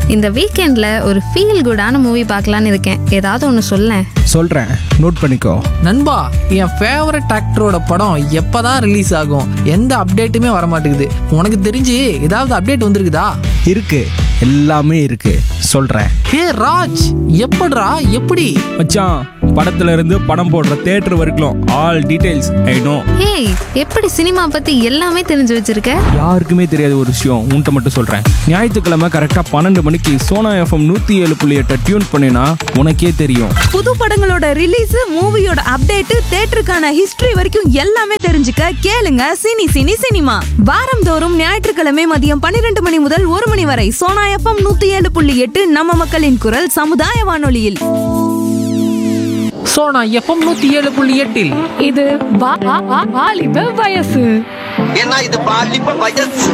இந்த வீக்கெண்ட்ல ஒரு ஃபீல் குடான மூவி பார்க்கலான்னு இருக்கேன் ஏதாவது ஒன்று சொல்லேன் சொல்கிறேன் நோட் பண்ணிக்கோ நண்பா என் ஃபேவரட் ஆக்டரோட படம் எப்பதான் ரிலீஸ் ஆகும் எந்த அப்டேட்டுமே வர மாட்டேங்குது உனக்கு தெரிஞ்சு ஏதாவது அப்டேட் வந்திருக்குதா இருக்கு எல்லாமே இருக்கு சொல்கிறேன் ஹே ராஜ் எப்படிடா எப்படி மச்சான் படத்துல இருந்து படம் போடுற தேட்டர் வரைக்கும் ஆல் டீடைல்ஸ் ஐ நோ ஏய் எப்படி சினிமா பத்தி எல்லாமே தெரிஞ்சு வச்சிருக்க யாருக்குமே தெரியாத ஒரு விஷயம் உன்கிட்ட மட்டும் சொல்கிறேன் ஞாயிற்றுக்கிழமை கரெக்டாக பன்னெண்டு மணிக்கு சோனா எஃப்எம் நூற்றி ஏழு புள்ளி எட்டை டியூன் பண்ணினா உனக்கே தெரியும் புது படங்களோட ரிலீஸ் மூவியோட அப்டேட் தேட்டருக்கான ஹிஸ்டரி வரைக்கும் எல்லாமே தெரிஞ்சுக்க கேளுங்க சினி சினி சினிமா வாரந்தோறும் ஞாயிற்றுக்கிழமை மதியம் பன்னிரண்டு மணி முதல் ஒரு மணி வரை சோனா எஃப்எம் நூத்தி ஏழு புள்ளி எட்டு நம்ம மக்களின் குரல் சமுதாய வானொலியில் சோனா எஃப்எம் நூத்தி ஏழு புள்ளி எட்டில் இது வா- வா- வா- வாலிப வயசு ஏன்னா இது பாலிப்ப வயசு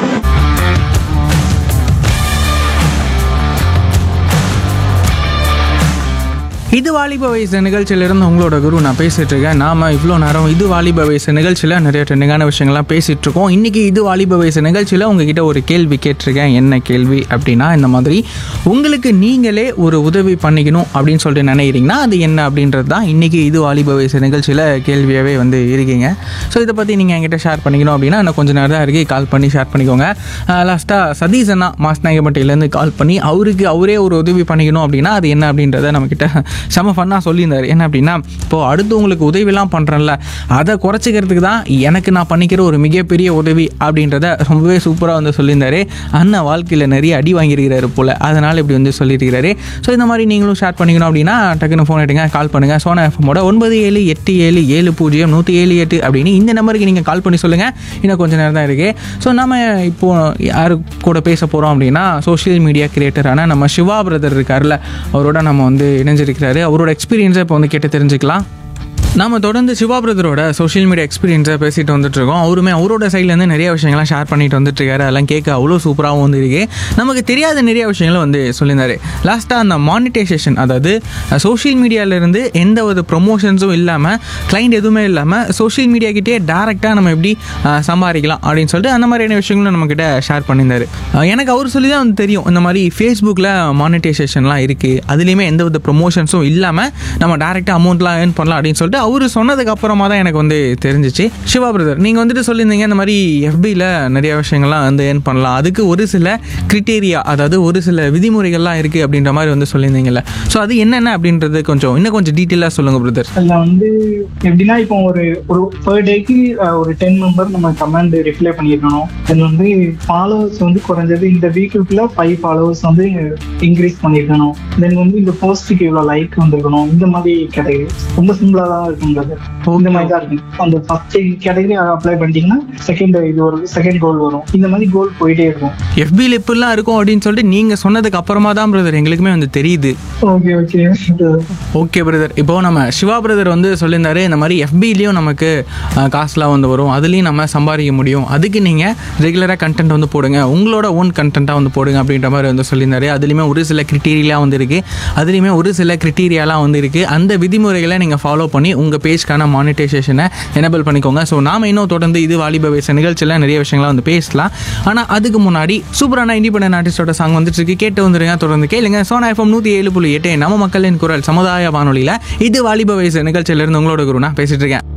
இது வாலிப வயசு நிகழ்ச்சியிலிருந்து உங்களோட குரு நான் பேசிட்டு இருக்கேன் நாம இவ்வளோ நேரம் இது வாலிப வயசு நிகழ்ச்சியில் நிறைய ட்ரெண்டிங்கான விஷயங்கள்லாம் பேசிட்டு இருக்கோம் இன்னைக்கு இது வாலிப வயசு நிகழ்ச்சியில் உங்ககிட்ட ஒரு கேள்வி கேட்டிருக்கேன் என்ன கேள்வி அப்படின்னா இந்த மாதிரி உங்களுக்கு நீங்களே ஒரு உதவி பண்ணிக்கணும் அப்படின்னு சொல்லிட்டு நினைக்கிறீங்கன்னா அது என்ன அப்படின்றது தான் இன்னைக்கு இது வாலிப வயசு நிகழ்ச்சியில் கேள்வியாகவே வந்து இருக்கீங்க ஸோ இதை பற்றி நீங்கள் என்கிட்ட ஷேர் பண்ணிக்கணும் அப்படின்னா இன்னும் கொஞ்சம் நேரம் தான் இருக்கு கால் பண்ணி ஷேர் பண்ணிக்கோங்க லாஸ்ட்டாக சதீஷ் அண்ணா மாஸ்நாயகப்பட்டியிலேருந்து கால் பண்ணி அவருக்கு அவரே ஒரு உதவி பண்ணிக்கணும் அப்படின்னா அது என்ன அப்படின்றத நம்மக்கிட்ட செம ஃபன்னாக சொல்லியிருந்தார் என்ன அப்படின்னா இப்போது அடுத்தவங்களுக்கு உதவிலாம் பண்ணுறேன்ல அதை குறைச்சிக்கிறதுக்கு தான் எனக்கு நான் பண்ணிக்கிற ஒரு மிகப்பெரிய உதவி அப்படின்றத ரொம்பவே சூப்பராக வந்து சொல்லியிருந்தாரு அண்ணன் வாழ்க்கையில் நிறைய அடி வாங்கியிருக்கிறாரு போல் அதனால் இப்படி வந்து சொல்லியிருக்கிறாரு ஸோ இந்த மாதிரி நீங்களும் ஷேர் பண்ணிக்கணும் அப்படின்னா டக்குன்னு ஃபோன் எடுங்க கால் பண்ணுங்கள் சோனா எஃப்எம்மோட ஒன்பது ஏழு எட்டு ஏழு ஏழு பூஜ்ஜியம் நூற்றி ஏழு எட்டு அப்படின்னு இந்த நம்பருக்கு நீங்கள் கால் பண்ணி சொல்லுங்கள் இன்னும் கொஞ்சம் நேரம் தான் இருக்குது ஸோ நம்ம இப்போது யாரு கூட பேச போகிறோம் அப்படின்னா சோஷியல் மீடியா கிரியேட்டரான நம்ம சிவா பிரதர் இருக்கார்ல அவரோட நம்ம வந்து இணைஞ்சிருக்கிறாரு அவரோட எக்ஸ்பீரியன்ஸை இப்போ வந்து கேட்டு தெரிஞ்சுக்கலாம் நாம தொடர்ந்து சிவா பிரதரோட சோஷியல் மீடியா எக்ஸ்பீரியன்ஸை பேசிட்டு வந்துட்டு இருக்கோம் அவருமே அவரோட சைட்லேருந்து நிறைய விஷயங்கள்லாம் ஷேர் பண்ணிட்டு வந்துட்டு இருக்காரு அதெல்லாம் கேட்க அவ்வளோ சூப்பராகவும் வந்து இருக்கு நமக்கு தெரியாத நிறைய விஷயங்களை வந்து சொல்லியிருந்தாரு லாஸ்ட்டாக அந்த மானிட்டைசேஷன் அதாவது சோஷியல் மீடியாவிலேருந்து எந்த ஒரு ப்ரொமோஷன்ஸும் இல்லாமல் கிளைண்ட் எதுவுமே இல்லாமல் சோஷியல் மீடியா கிட்டே டேரெக்டாக நம்ம எப்படி அஹ், சம்பாதிக்கலாம் அப்படின்னு சொல்லிட்டு அந்த மாதிரியான விஷயங்களும் நம்மக்கிட்ட ஷேர் பண்ணியிருந்தாரு அஹ், எனக்கு அவர் சொல்லி தான் வந்து தெரியும் இந்த மாதிரி ஃபேஸ்புக்கில் மானிட்டைசேஷன்லாம் இருக்குது அதுலேயுமே எந்த வித ப்ரொமோஷன்ஸும் இல்லாமல் நம்ம டேரெக்டாக அமௌண்ட்லாம் ஏர்ன் பண்ணலாம் அப்படின்னு சொல்லிட்டு அவர் சொன்னதுக்கு அப்புறமா தான் எனக்கு வந்து தெரிஞ்சிச்சு சிவா பிரதர் நீங்கள் வந்துட்டு சொல்லியிருந்தீங்க இந்த மாதிரி எஃபியில் நிறைய விஷயங்கள்லாம் வந்து ஏர்ன் பண்ணலாம் அதுக்கு ஒரு சில கிரிட்டேரியா அதாவது ஒரு சில விதிமுறைகள்லாம் இருக்குது அப்படின்ற மாதிரி வந்து சொல்லியிருந்தீங்கல்ல ஸோ அது என்னென்ன அப்படின்றது கொஞ்சம் இன்னும் கொஞ்சம் டீட்டெயிலாக சொல்லுங்கள் பிரதர் அதில் வந்து எப்படின்னா இப்போ ஒரு ஒரு பர் டேக்கு ஒரு டென் மெம்பர் நம்ம கமெண்ட் ரிப்ளை பண்ணியிருக்கணும் தென் வந்து ஃபாலோவர்ஸ் வந்து குறைஞ்சது இந்த வீக்குக்குள்ள ஃபைவ் ஃபாலோவர்ஸ் வந்து இன்க்ரீஸ் பண்ணியிருக்கணும் தென் வந்து இந்த போஸ்ட்டுக்கு இவ்வளோ லைக் வந்திருக்கணும் இந்த மாதிரி கேட்டகரி ரொம்ப சிம்பிளாக தான் இருக்குங்கிறது இந்த மாதிரி தான் இருக்கு அந்த ஃபர்ஸ்ட் கேட்டகரி அப்ளை பண்ணிட்டீங்கன்னா செகண்ட் இது ஒரு செகண்ட் கோல் வரும் இந்த மாதிரி கோல் போயிட்டே இருக்கும் எஃபியில் எப்படிலாம் இருக்கும் அப்படின்னு சொல்லிட்டு நீங்கள் சொன்னதுக்கு அப்புறமா தான் பிரதர் எங்களுக்குமே வந்து தெரியுது ஓகே ஓகே ஓகே பிரதர் இப்போ நம்ம சிவா பிரதர் வந்து சொல்லியிருந்தாரு இந்த மாதிரி எஃபிலையும் நமக்கு அஹ், காசுலாம் வந்து வரும் அதுலேயும் நம்ம சம்பாதிக்க முடியும் அதுக்கு நீங்கள் ரெகுலராக கண்டென்ட் வந்து போடுங்க உங்களோட ஓன் கண்டென்ட்டாக வந்து போடுங்க அப்படின்ற மாதிரி வந்து சொல்லியிருந்தாரு அதுலேயுமே ஒரு சில கிரிட்டீரியாலாம் வந்து இருக்குது அதுலேயுமே ஒரு சில கிரிட்டீரியாலாம் வந்து இருக்குது அந்த விதிமுறைகளை நீங்கள் ஃபாலோ பண்ணி உங்கள் பேஜ்க்கான மானிட்டைசேஷனை எனபிள் பண்ணிக்கோங்க ஸோ நாம இன்னும் தொடர்ந்து இது வாலிப வயசு நிகழ்ச்சியில் நிறைய விஷயங்களை வந்து பேசலாம் ஆனால் அதுக்கு முன்னாடி சூப்பரான இண்டிபெண்டன்ட் ஆர்டிஸ்டோட சாங் வந்துட்டு இருக்கு கேட்டு வந்துருங்க தொடர்ந்து கேளுங்க சோனா எஃப்எம் நூற்றி ஏழு புள்ளி எட்டு நம்ம மக்களின் குரல் சமுதாய வானொலியில் இது வாலிப வயசு நிகழ்ச்சியிலிருந்து உங்களோட குரு நான் பேசிட்டு இருக்கேன்